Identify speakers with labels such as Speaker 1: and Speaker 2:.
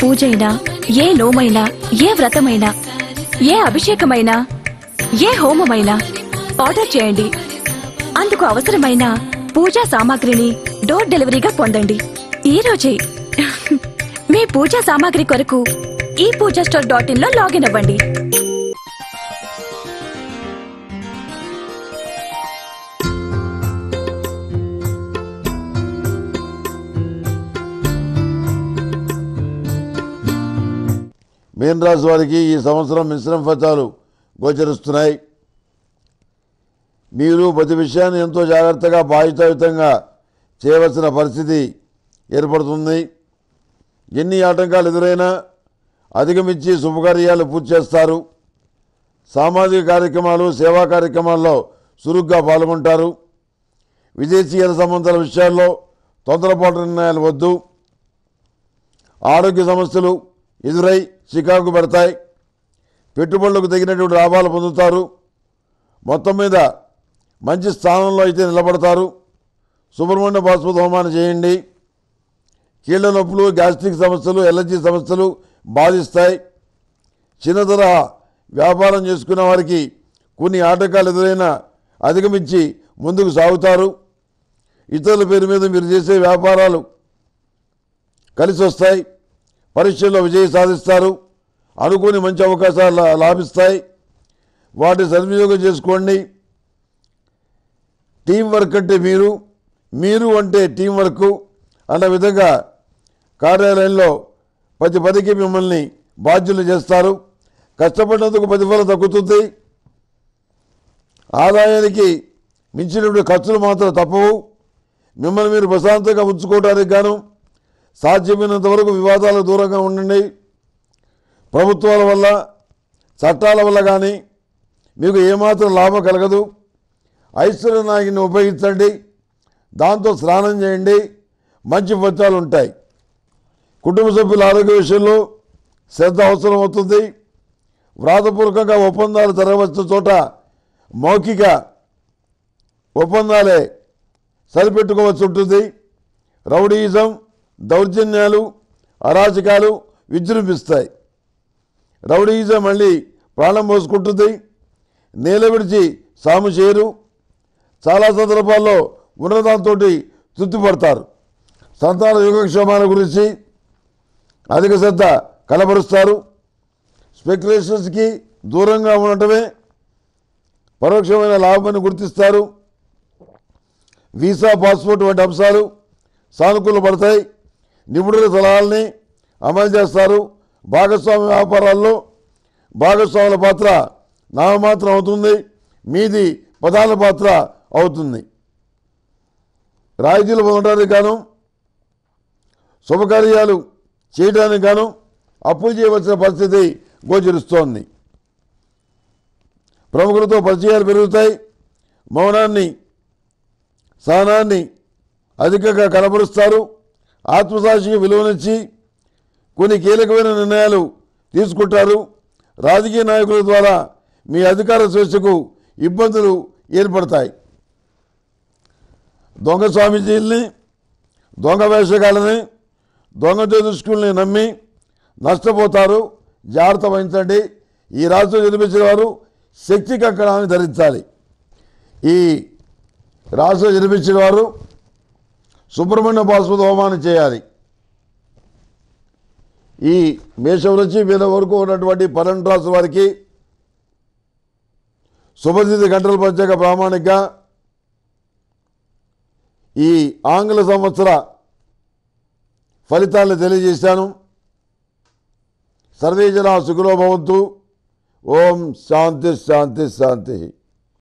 Speaker 1: పూజైనా ఏ నోమైనా ఏ వ్రతమైనా ఏ అభిషేకమైనా ఏ హోమమైనా ఆర్డర్ చేయండి అందుకు అవసరమైన పూజా సామాగ్రిని డోర్ డెలివరీగా పొందండి ఈ రోజే మీ పూజా సామాగ్రి కొరకు ఈ పూజా స్టోర్ డాట్ ఇన్ లో లాగిన్ అవ్వండి
Speaker 2: మీన రాశి వారికి ఈ సంవత్సరం మిశ్రమ ఫలితాలు గోచరిస్తున్నాయి మీరు ప్రతి విషయాన్ని ఎంతో జాగ్రత్తగా బాధ్యతాయుతంగా చేయవలసిన పరిస్థితి ఏర్పడుతుంది ఎన్ని ఆటంకాలు ఎదురైనా అధిగమించి శుభకార్యాలు పూర్తి చేస్తారు సామాజిక కార్యక్రమాలు సేవా కార్యక్రమాల్లో చురుగ్గా పాల్గొంటారు విదేశీయాల సంబంధాల విషయాల్లో తొందరపాటు నిర్ణయాలు వద్దు ఆరోగ్య సమస్యలు ఎదురై చికాకు పెడతాయి పెట్టుబడులకు తగినటువంటి లాభాలు పొందుతారు మొత్తం మీద మంచి స్థానంలో అయితే నిలబడతారు సుబ్రహ్మణ్య బాస్పతి హోమాన్ని చేయండి కీళ్ళ నొప్పులు గ్యాస్ట్రిక్ సమస్యలు ఎలర్జీ సమస్యలు బాధిస్తాయి చిన్న తరహా వ్యాపారం చేసుకున్న వారికి కొన్ని ఆటంకాలు ఎదురైనా అధిగమించి ముందుకు సాగుతారు ఇతరుల పేరు మీద మీరు చేసే వ్యాపారాలు కలిసి వస్తాయి పరీక్షల్లో విజయం సాధిస్తారు అనుకోని మంచి అవకాశాలు లా- లాభిస్తాయి వాటి సద్వినియోగం చేసుకోండి టీం వర్క్ అంటే మీరు మీరు అంటే టీం వర్క్ అన్న విధంగా కార్యాలయంలో ప్రతి పదికి మిమ్మల్ని బాధ్యులు చేస్తారు కష్టపడినందుకు ప్రతిఫలం తగ్గుతుంది ఆదాయానికి మించినటువంటి ఖర్చులు మాత్రం తప్పవు మిమ్మల్ని మీరు ప్రశాంతంగా ఉంచుకోవడానికి గాను సాధ్యమైనంత వరకు వివాదాలకు దూరంగా ఉండండి ప్రభుత్వాల వల్ల చట్టాల వల్ల కానీ మీకు ఏమాత్రం లాభం కలగదు ఐశ్వర్య నాగిని ఉపయోగించండి దాంతో స్నానం చేయండి మంచి ఫలితాలు ఉంటాయి కుటుంబ సభ్యుల ఆరోగ్య విషయంలో శ్రద్ధ అవసరం అవుతుంది వ్రాతపూర్వకంగా ఒప్పందాలు జరగవలసిన చోట మౌఖిక ఒప్పందాలే సరిపెట్టుకోవాల్సి ఉంటుంది రౌడీయిజం దౌర్జన్యాలు అరాచకాలు విజృంభిస్తాయి రౌడీయిజం మళ్ళీ ప్రాణం పోసుకుంటుంది నేల విడిచి సాము చేయరు చాలా సందర్భాల్లో ఉన్నదాంతో తృప్తిపడతారు సంతాన యోగక్షేమాల గురించి అధిక శ్రద్ధ కనబరుస్తారు స్పెక్యులేషన్స్కి దూరంగా ఉండటమే పరోక్షమైన లాభమని గుర్తిస్తారు వీసా పాస్పోర్ట్ వంటి అంశాలు సానుకూల పడతాయి నిపుణుల సలహాలని అమలు చేస్తారు భాగస్వామ్య వ్యాపారాల్లో భాగస్వాముల పాత్ర నామమాత్రం అవుతుంది మీది ప్రధాన పాత్ర అవుతుంది రాయితీలు పొందడానికి గాను శుభకార్యాలు చేయడానికి గాను అప్పులు చేయవలసిన పరిస్థితి గోచరిస్తోంది ప్రముఖులతో పరిచయాలు పెరుగుతాయి మౌనాన్ని సహనాన్ని అధికంగా కనబరుస్తారు ఆత్మసాక్షికి విలువనిచ్చి కొన్ని కీలకమైన నిర్ణయాలు తీసుకుంటారు రాజకీయ నాయకుల ద్వారా మీ అధికార స్వేచ్ఛకు ఇబ్బందులు ఏర్పడతాయి దొంగ స్వామీజీల్ని దొంగ వేషగాళ్ళని దొంగ జ్యోతిష్కుల్ని నమ్మి నష్టపోతారు జాగ్రత్త వహించండి ఈ రాష్ట్రం జన్మించిన వారు శక్తి కంకణాన్ని ధరించాలి ఈ రాష్ట్రం జన్మించిన వారు సుబ్రహ్మణ్య బాస్పతి హోమాన్ని చేయాలి ఈ మేషం నుంచి మీద వరకు ఉన్నటువంటి పన్నెండు రాసుల వారికి శుభతిథి గంటల పంచాక ప్రామాణిక ఈ ఆంగ్ల సంవత్సర ఫలితాలను తెలియజేశాను సర్వే జన సుఖలో భవంతు ఓం శాంతి శాంతి శాంతి